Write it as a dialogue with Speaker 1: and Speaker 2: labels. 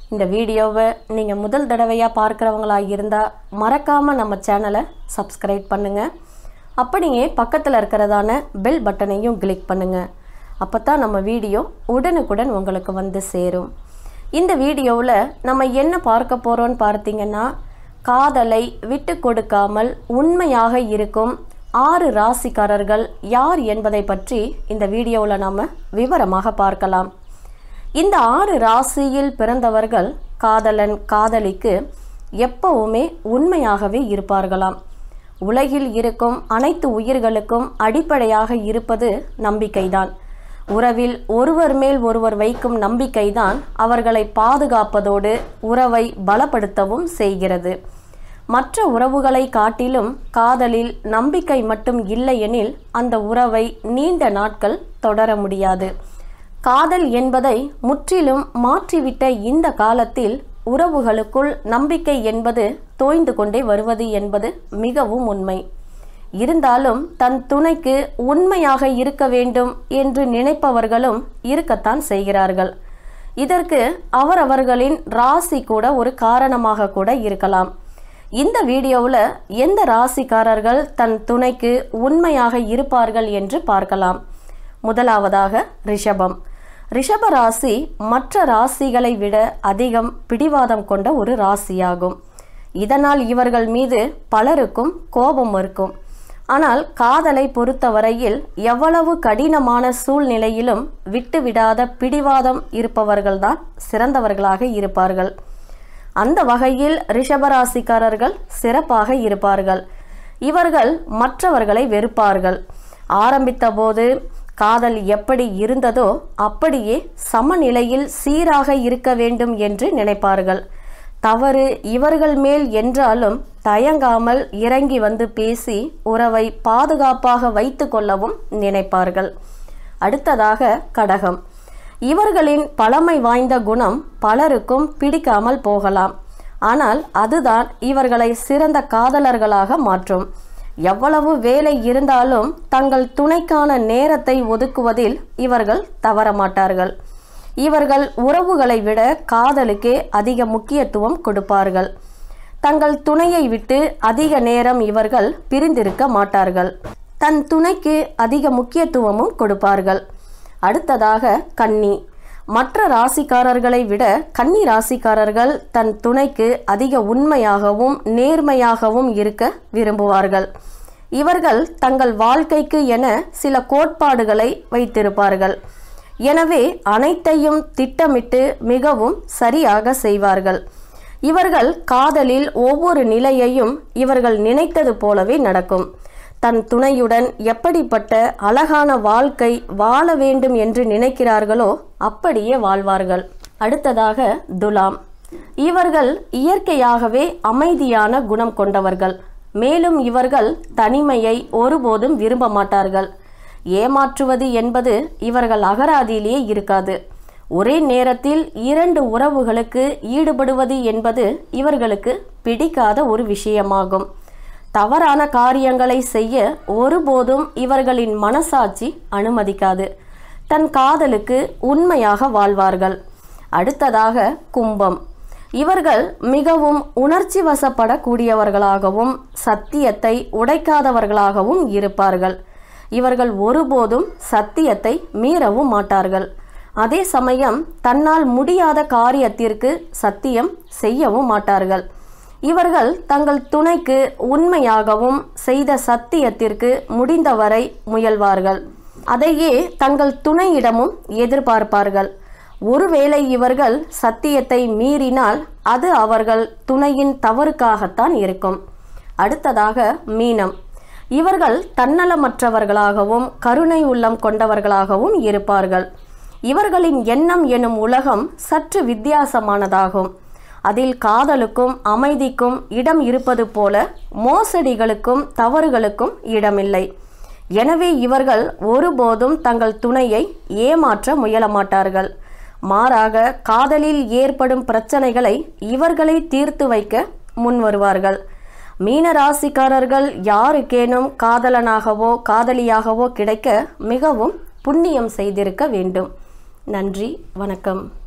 Speaker 1: இந்த வீடியோவை நீங்கள் முதல் தடவையாக பார்க்குறவங்களா இருந்தால் மறக்காமல் நம்ம சேனலை சப்ஸ்கிரைப் பண்ணுங்கள் அப்படியே பக்கத்தில் இருக்கிறதான பெல் பட்டனையும் கிளிக் பண்ணுங்கள் அப்போ தான் நம்ம வீடியோ உடனுக்குடன் உங்களுக்கு வந்து சேரும் இந்த வீடியோவில் நம்ம என்ன பார்க்க போகிறோம்னு பார்த்தீங்கன்னா காதலை விட்டு கொடுக்காமல் உண்மையாக இருக்கும் ஆறு ராசிக்காரர்கள் யார் என்பதை பற்றி இந்த வீடியோவில் நாம் விவரமாக பார்க்கலாம் இந்த ஆறு ராசியில் பிறந்தவர்கள் காதலன் காதலிக்கு எப்பவுமே உண்மையாகவே இருப்பார்களாம் உலகில் இருக்கும் அனைத்து உயிர்களுக்கும் அடிப்படையாக இருப்பது நம்பிக்கைதான் உறவில் ஒருவர் மேல் ஒருவர் வைக்கும் நம்பிக்கைதான் அவர்களை பாதுகாப்பதோடு உறவை பலப்படுத்தவும் செய்கிறது மற்ற உறவுகளை காட்டிலும் காதலில் நம்பிக்கை மட்டும் இல்லையெனில் அந்த உறவை நீண்ட நாட்கள் தொடர முடியாது காதல் என்பதை முற்றிலும் மாற்றிவிட்ட இந்த காலத்தில் உறவுகளுக்குள் நம்பிக்கை என்பது தோய்ந்து கொண்டே வருவது என்பது மிகவும் உண்மை இருந்தாலும் தன் துணைக்கு உண்மையாக இருக்க வேண்டும் என்று நினைப்பவர்களும் இருக்கத்தான் செய்கிறார்கள் இதற்கு அவரவர்களின் ராசி கூட ஒரு காரணமாக கூட இருக்கலாம் இந்த வீடியோவில் எந்த ராசிக்காரர்கள் தன் துணைக்கு உண்மையாக இருப்பார்கள் என்று பார்க்கலாம் முதலாவதாக ரிஷபம் ரிஷப ராசி மற்ற ராசிகளை விட அதிகம் பிடிவாதம் கொண்ட ஒரு ராசியாகும் இதனால் இவர்கள் மீது பலருக்கும் கோபம் இருக்கும் ஆனால் காதலை பொறுத்தவரையில் எவ்வளவு கடினமான சூழ்நிலையிலும் விட்டுவிடாத பிடிவாதம் இருப்பவர்கள்தான் சிறந்தவர்களாக இருப்பார்கள் அந்த வகையில் ரிஷபராசிக்காரர்கள் சிறப்பாக இருப்பார்கள் இவர்கள் மற்றவர்களை வெறுப்பார்கள் ஆரம்பித்த போது காதல் எப்படி இருந்ததோ அப்படியே சமநிலையில் சீராக இருக்க வேண்டும் என்று நினைப்பார்கள் தவறு இவர்கள் மேல் என்றாலும் தயங்காமல் இறங்கி வந்து பேசி உறவை பாதுகாப்பாக வைத்து கொள்ளவும் நினைப்பார்கள் அடுத்ததாக கடகம் இவர்களின் பழமை வாய்ந்த குணம் பலருக்கும் பிடிக்காமல் போகலாம் ஆனால் அதுதான் இவர்களை சிறந்த காதலர்களாக மாற்றும் எவ்வளவு வேலை இருந்தாலும் தங்கள் துணைக்கான நேரத்தை ஒதுக்குவதில் இவர்கள் தவறமாட்டார்கள் இவர்கள் உறவுகளை விட காதலுக்கே அதிக முக்கியத்துவம் கொடுப்பார்கள் தங்கள் துணையை விட்டு அதிக நேரம் இவர்கள் பிரிந்திருக்க மாட்டார்கள் தன் துணைக்கு அதிக முக்கியத்துவமும் கொடுப்பார்கள் அடுத்ததாக கன்னி மற்ற ராசிக்காரர்களை விட கன்னி ராசிக்காரர்கள் தன் துணைக்கு அதிக உண்மையாகவும் நேர்மையாகவும் இருக்க விரும்புவார்கள் இவர்கள் தங்கள் வாழ்க்கைக்கு என சில கோட்பாடுகளை வைத்திருப்பார்கள் எனவே அனைத்தையும் திட்டமிட்டு மிகவும் சரியாக செய்வார்கள் இவர்கள் காதலில் ஒவ்வொரு நிலையையும் இவர்கள் நினைத்தது போலவே நடக்கும் தன் துணையுடன் எப்படிப்பட்ட அழகான வாழ்க்கை வாழ வேண்டும் என்று நினைக்கிறார்களோ அப்படியே வாழ்வார்கள் அடுத்ததாக துலாம் இவர்கள் இயற்கையாகவே அமைதியான குணம் கொண்டவர்கள் மேலும் இவர்கள் தனிமையை ஒருபோதும் விரும்ப மாட்டார்கள் ஏமாற்றுவது என்பது இவர்கள் அகராதியிலேயே இருக்காது ஒரே நேரத்தில் இரண்டு உறவுகளுக்கு ஈடுபடுவது என்பது இவர்களுக்கு பிடிக்காத ஒரு விஷயமாகும் தவறான காரியங்களை செய்ய ஒருபோதும் இவர்களின் மனசாட்சி அனுமதிக்காது தன் காதலுக்கு உண்மையாக வாழ்வார்கள் அடுத்ததாக கும்பம் இவர்கள் மிகவும் உணர்ச்சி வசப்படக்கூடியவர்களாகவும் சத்தியத்தை உடைக்காதவர்களாகவும் இருப்பார்கள் இவர்கள் ஒருபோதும் சத்தியத்தை மீறவும் மாட்டார்கள் அதே சமயம் தன்னால் முடியாத காரியத்திற்கு சத்தியம் செய்யவும் மாட்டார்கள் இவர்கள் தங்கள் துணைக்கு உண்மையாகவும் செய்த சத்தியத்திற்கு முடிந்தவரை முயல்வார்கள் அதையே தங்கள் துணையிடமும் எதிர்பார்ப்பார்கள் ஒருவேளை இவர்கள் சத்தியத்தை மீறினால் அது அவர்கள் துணையின் தவறுக்காகத்தான் இருக்கும் அடுத்ததாக மீனம் இவர்கள் தன்னலமற்றவர்களாகவும் கருணை உள்ளம் கொண்டவர்களாகவும் இருப்பார்கள் இவர்களின் எண்ணம் எனும் உலகம் சற்று வித்தியாசமானதாகும் அதில் காதலுக்கும் அமைதிக்கும் இடம் இருப்பது போல மோசடிகளுக்கும் தவறுகளுக்கும் இடமில்லை எனவே இவர்கள் ஒருபோதும் தங்கள் துணையை ஏமாற்ற முயலமாட்டார்கள் மாறாக காதலில் ஏற்படும் பிரச்சனைகளை இவர்களே தீர்த்து வைக்க முன் வருவார்கள் மீன ராசிக்காரர்கள் யாருக்கேனும் காதலனாகவோ காதலியாகவோ கிடைக்க மிகவும் புண்ணியம் செய்திருக்க வேண்டும் நன்றி வணக்கம்